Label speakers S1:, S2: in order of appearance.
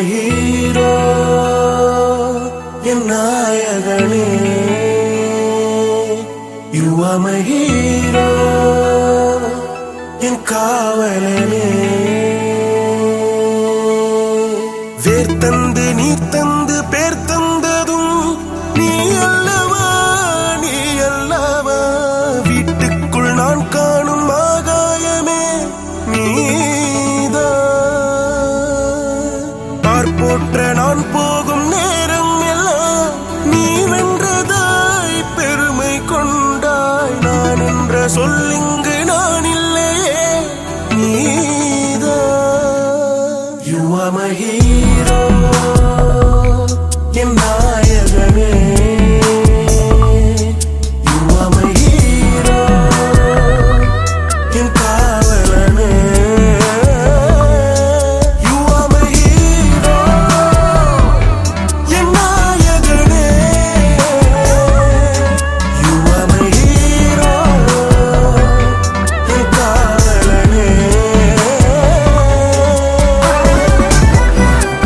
S1: hero என் நாயகனே you are my hero என் காவலனே வேர் தந்து நீர் தந்து பேர் தந்ததும் நீ அல்லவா நீ அல்லவா வீட்டுக்குள் நான் காணும் ஆகாயமே நீதான் பார்ப்போற்ற நான் போகும் நேரம் எல்லாம் நீ வென்றதாய் பெருமை கொண்டாய் நான் என்ற சொல்லிங்க